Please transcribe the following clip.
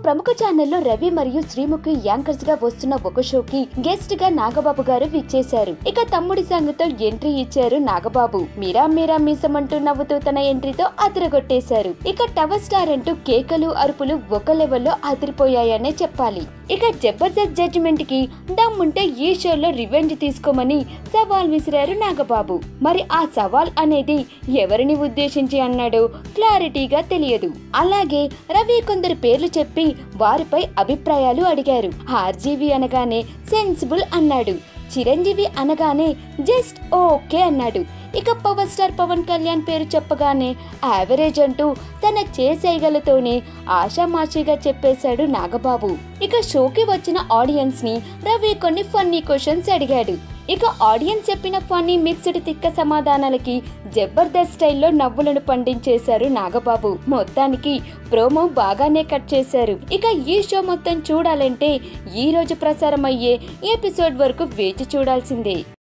ప్రముఖ ఛానల్లో రవి మరియు శ్రీముఖి యాంకర్స్ గా వస్తున్న ఒక షోకి గెస్ట్ గా నాగబాబు గారు విచ్చేశారు ఇక తమ్ముడి సంగతో ఎంట్రీ ఇచ్చారు నాగబాబు మీరా మీరా మీసమంటూ నవ్వుతూ తన ఎంట్రీతో అదరగొట్టేశారు ఇక టవర్ స్టార్ అంటూ కేకలు అరుపులు ఒక లెవెల్లో అదిరిపోయాయనే చెప్పాలి ఇక జబర్దస్త్ జడ్జిమెంట్ కి దమ్ముంటే ఈ షోలో రివెంజ్ తీసుకోమని సవాల్ విసిరారు నాగబాబు మరి ఆ సవాల్ అనేది ఎవరిని ఉద్దేశించి అన్నాడో క్లారిటీగా తెలియదు అలాగే రవి కొందరు పేర్లు చెప్పి వారిపై అభిప్రాయాలు అడిగారు ఆర్జీవి అనగానే సెన్సిబుల్ అన్నాడు చిరంజీవి అనగానే జస్ట్ ఓకే అన్నాడు ఇక పవర్ స్టార్ పవన్ కళ్యాణ్ పేరు చెప్పగానే యావరేజ్ అంటూ తన చేసేయగలతోనే ఆషామాషిగా చెప్పేశాడు నాగబాబు ఇక షోకి వచ్చిన ఆడియన్స్ ని రవి కొన్ని ఫన్నీ క్వశ్చన్స్ అడిగాడు ఇక ఆడియన్స్ చెప్పిన ఫన్నీ మిక్స్డ్ తిక్క సమాధానాలకి జబర్దస్త్ స్టైల్లో నవ్వులను పండించేశారు నాగబాబు మొత్తానికి ప్రోమో బాగానే కట్ చేశారు ఇక ఈ షో మొత్తం చూడాలంటే ఈ రోజు ప్రసారం అయ్యే ఎపిసోడ్ వరకు వేచి చూడాల్సిందే